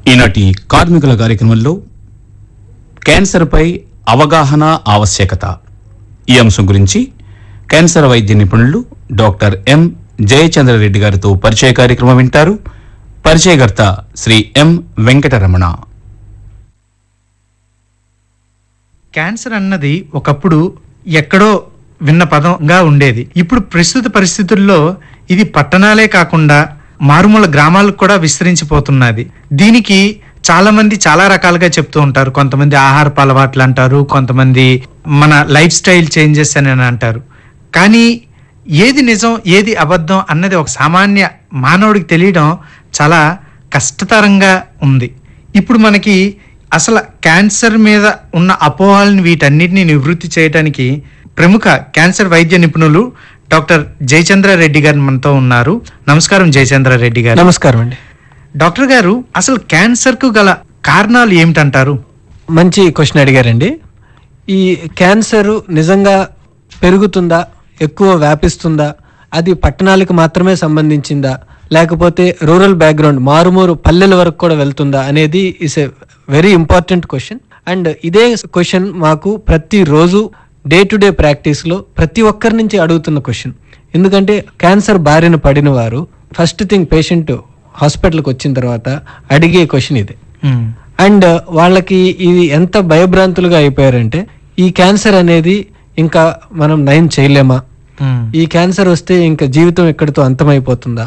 ఈనాటి కార్మికుల కార్యక్రమంలో క్యాన్సర్పై అవగాహన ఆవశ్యకత ఈ అంశం గురించి క్యాన్సర్ వైద్య నిపుణులు డాక్టర్ ఎం జయచంద్రరెడ్డి గారితో పరిచయ కార్యక్రమం వింటారు పరిచయకర్త శ్రీ ఎం వెంకటరమణ క్యాన్సర్ అన్నది ఒకప్పుడు ఎక్కడో విన్న పదంగా ఉండేది ఇప్పుడు ప్రస్తుత పరిస్థితుల్లో ఇది పట్టణాలే కాకుండా మారుమూల గ్రామాలకు కూడా విస్తరించిపోతున్నది దీనికి చాలా మంది చాలా రకాలుగా చెప్తూ ఉంటారు కొంతమంది ఆహారపు అలవాట్లు అంటారు కొంతమంది మన లైఫ్ స్టైల్ చేంజెస్ అని అంటారు కానీ ఏది నిజం ఏది అబద్ధం అన్నది ఒక సామాన్య మానవుడికి తెలియడం చాలా కష్టతరంగా ఉంది ఇప్పుడు మనకి అసలు క్యాన్సర్ మీద ఉన్న అపోహల్ని వీటన్నిటిని నివృత్తి చేయడానికి ప్రముఖ క్యాన్సర్ వైద్య నిపుణులు డాక్టర్ జయచంద్ర రెడ్డి గారు మనతో ఉన్నారు నమస్కారం జయచంద్ర రెడ్డి గారు నమస్కారం అండి డాక్టర్ గారు అసలు క్యాన్సర్ కు గల కారణాలు ఏమిటంటారు మంచి క్వశ్చన్ అడిగారండి ఈ క్యాన్సర్ నిజంగా పెరుగుతుందా ఎక్కువ వ్యాపిస్తుందా అది పట్టణాలకు మాత్రమే సంబంధించిందా లేకపోతే రూరల్ బ్యాక్గ్రౌండ్ మారుమూరు పల్లెల వరకు కూడా వెళ్తుందా అనేది is a very important question and ఇదే క్వశ్చన్ మాకు ప్రతిరోజు డే టు డే ప్రాక్టీస్లో ప్రతి ఒక్కరి నుంచి అడుగుతున్న క్వశ్చన్ ఎందుకంటే క్యాన్సర్ బారిన పడిన వారు ఫస్ట్ థింగ్ పేషెంట్ హాస్పిటల్కి వచ్చిన తర్వాత అడిగే క్వశ్చన్ ఇదే అండ్ వాళ్ళకి ఇది ఎంత భయభ్రాంతులుగా అయిపోయారంటే ఈ క్యాన్సర్ అనేది ఇంకా మనం నయం చేయలేమా ఈ క్యాన్సర్ వస్తే ఇంకా జీవితం ఎక్కడితో అంతమైపోతుందా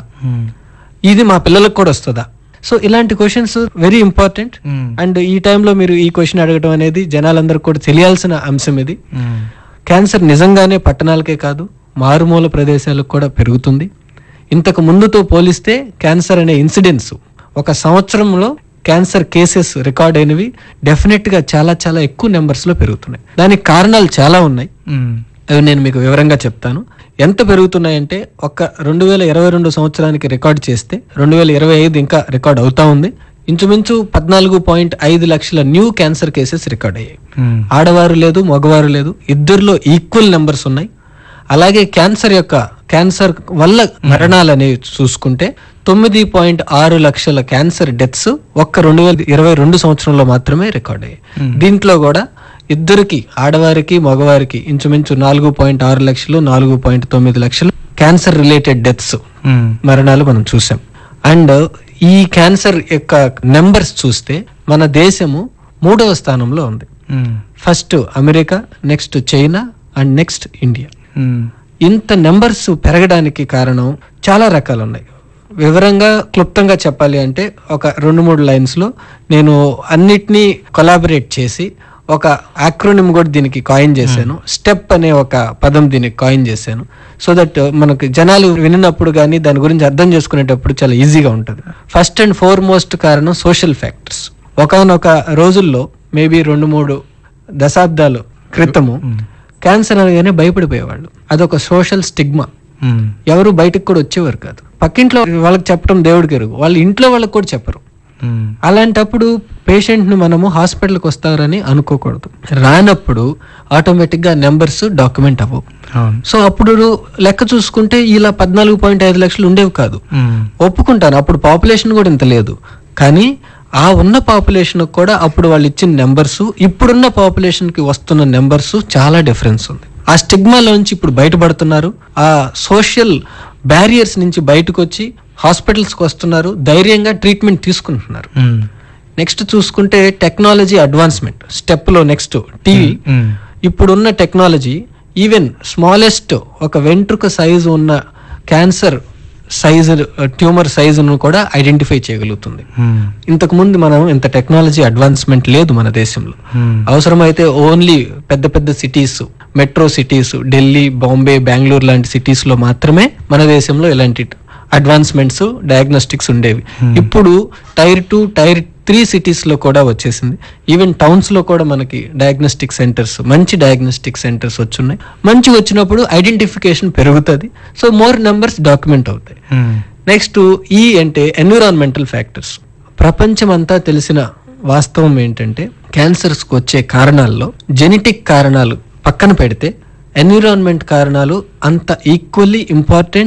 ఇది మా పిల్లలకు కూడా వస్తుందా సో ఇలాంటి క్వశ్చన్స్ వెరీ ఇంపార్టెంట్ అండ్ ఈ టైంలో మీరు ఈ క్వశ్చన్ అడగడం అనేది జనాలందరికీ కూడా తెలియాల్సిన అంశం ఇది క్యాన్సర్ నిజంగానే పట్టణాలకే కాదు మారుమూల ప్రదేశాలకు కూడా పెరుగుతుంది ఇంతకు ముందుతో పోలిస్తే క్యాన్సర్ అనే ఇన్సిడెన్స్ ఒక సంవత్సరంలో క్యాన్సర్ కేసెస్ రికార్డ్ అయినవి డెఫినెట్ గా చాలా చాలా ఎక్కువ నెంబర్స్ లో పెరుగుతున్నాయి దానికి కారణాలు చాలా ఉన్నాయి అవి నేను మీకు వివరంగా చెప్తాను ఎంత పెరుగుతున్నాయంటే ఒక రెండు వేల ఇరవై రెండు సంవత్సరానికి రికార్డ్ చేస్తే రెండు వేల ఇరవై ఐదు ఇంకా రికార్డ్ అవుతా ఉంది ఇంచుమించు పద్నాలుగు పాయింట్ ఐదు లక్షల న్యూ క్యాన్సర్ కేసెస్ రికార్డ్ అయ్యాయి ఆడవారు లేదు మగవారు లేదు ఇద్దరిలో ఈక్వల్ నెంబర్స్ ఉన్నాయి అలాగే క్యాన్సర్ యొక్క క్యాన్సర్ వల్ల మరణాలు అనేవి చూసుకుంటే తొమ్మిది పాయింట్ ఆరు లక్షల క్యాన్సర్ డెత్స్ ఒక్క రెండు వేల ఇరవై రెండు సంవత్సరంలో మాత్రమే రికార్డ్ అయ్యాయి దీంట్లో కూడా ఇద్దరికి ఆడవారికి మగవారికి ఇంచుమించు నాలుగు పాయింట్ ఆరు లక్షలు నాలుగు పాయింట్ తొమ్మిది లక్షలు క్యాన్సర్ రిలేటెడ్ డెత్స్ మరణాలు మనం చూసాం అండ్ ఈ క్యాన్సర్ యొక్క నెంబర్స్ చూస్తే మన దేశము మూడవ స్థానంలో ఉంది first America next China and next India ఇంత నెంబర్స్ పెరగడానికి కారణం చాలా రకాలు ఉన్నాయి వివరంగా క్లుప్తంగా చెప్పాలి అంటే ఒక రెండు మూడు లైన్స్ లో నేను అన్నిటినీ కొలాబరేట్ చేసి ఒక ఆక్రోనిమ్ కూడా దీనికి కాయిన్ చేశాను స్టెప్ అనే ఒక పదం దీనికి కాయిన్ చేశాను సో దట్ మనకు జనాలు వినినప్పుడు కానీ దాని గురించి అర్థం చేసుకునేటప్పుడు చాలా ఈజీగా ఉంటుంది ఫస్ట్ అండ్ ఫోర్మోస్ట్ కారణం సోషల్ ఫ్యాక్టర్స్ ఒకనొక రోజుల్లో మేబీ రెండు మూడు దశాబ్దాలు క్రితము క్యాన్సర్ అనగానే భయపడిపోయేవాళ్ళు అదొక సోషల్ స్టిగ్మా ఎవరు బయటకు కూడా వచ్చేవారు కాదు పక్కింట్లో వాళ్ళకి చెప్పడం దేవుడికి ఎరుగు వాళ్ళ ఇంట్లో వాళ్ళకి కూడా చెప్పరు అలాంటప్పుడు పేషెంట్ ను మనము హాస్పిటల్కి వస్తారని అనుకోకూడదు రానప్పుడు ఆటోమేటిక్ గా నెంబర్స్ డాక్యుమెంట్ అవ్వవు సో అప్పుడు లెక్క చూసుకుంటే ఇలా పద్నాలుగు పాయింట్ ఐదు లక్షలు ఉండేవి కాదు ఒప్పుకుంటాను అప్పుడు పాపులేషన్ కూడా ఇంత లేదు కానీ ఆ ఉన్న పాపులేషన్ కూడా అప్పుడు వాళ్ళు ఇచ్చిన నెంబర్స్ ఇప్పుడున్న పాపులేషన్ కి వస్తున్న నెంబర్స్ చాలా డిఫరెన్స్ ఉంది ఆ స్టిగ్మాలోంచి ఇప్పుడు బయటపడుతున్నారు ఆ సోషల్ బ్యారియర్స్ నుంచి బయటకు వచ్చి హాస్పిటల్స్కి వస్తున్నారు ధైర్యంగా ట్రీట్మెంట్ తీసుకుంటున్నారు నెక్స్ట్ చూసుకుంటే టెక్నాలజీ అడ్వాన్స్మెంట్ స్టెప్ లో నెక్స్ట్ టీవీ ఇప్పుడున్న టెక్నాలజీ ఈవెన్ స్మాలెస్ట్ ఒక వెంట్రుక సైజు ఉన్న క్యాన్సర్ సైజు ట్యూమర్ సైజును కూడా ఐడెంటిఫై చేయగలుగుతుంది ఇంతకు ముందు మనం ఇంత టెక్నాలజీ అడ్వాన్స్మెంట్ లేదు మన దేశంలో అవసరమైతే ఓన్లీ పెద్ద పెద్ద cities metro cities Delhi Bombay Bengaluru లాంటి సిటీస్ లో మాత్రమే మన దేశంలో ఇలాంటి అడ్వాన్స్మెంట్స్ డయాగ్నోస్టిక్స్ ఉండేవి ఇప్పుడు tier two tier three cities లో కూడా వచ్చేసింది ఈవెన్ టౌన్స్ లో కూడా మనకి డయాగ్నోస్టిక్ సెంటర్స్ మంచి డయాగ్నోస్టిక్ సెంటర్స్ వచ్చున్నాయి మంచి వచ్చినప్పుడు ఐడెంటిఫికేషన్ పెరుగుతుంది సో మోర్ నెంబర్స్ డాక్యుమెంట్ అవుతాయి నెక్స్ట్ ఈ అంటే ఎన్విరాన్మెంటల్ ఫ్యాక్టర్స్ ప్రపంచమంతా తెలిసిన వాస్తవం ఏంటంటే క్యాన్సర్స్ కు వచ్చే కారణాల్లో జెనెటిక్ కారణాలు పక్కన పెడితే ఎన్విరాన్మెంట్ కారణాలు అంత ఈక్వల్లీ ఇంపార్టెంట్